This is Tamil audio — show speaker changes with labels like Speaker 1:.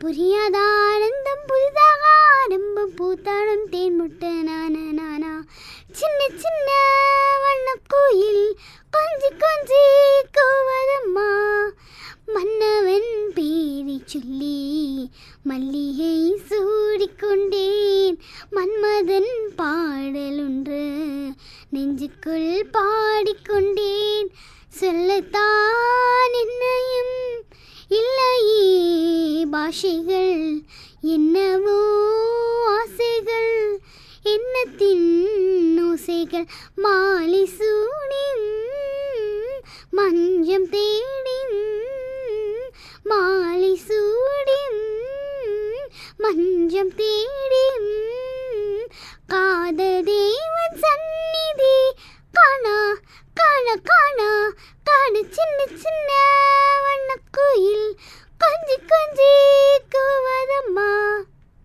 Speaker 1: புரியாத ஆனந்தம் புதிதாக ஆரம்பம் பூத்தாடும் தேன் முட்டை நான நானா சின்ன சின்ன வண்ண கோயில் கொஞ்சி கொஞ்சி கோவதம்மா மன்னவன் பேரை சொல்லி மல்லிகை சூடிக்கொண்டேன் மன்மதன் பாடலொன்று நெஞ்சுக்குள் பாடிக்கொண்டேன் சொல்லத்தான் என்னையும் இல்லையே பாஷைகள் என்னவோ ஆசைகள் எண்ணத்தின் ஓசைகள் மாலை சூடின் மஞ்சம் தேடின் மாலை சூடின் மஞ்சம் தேடின் காதல்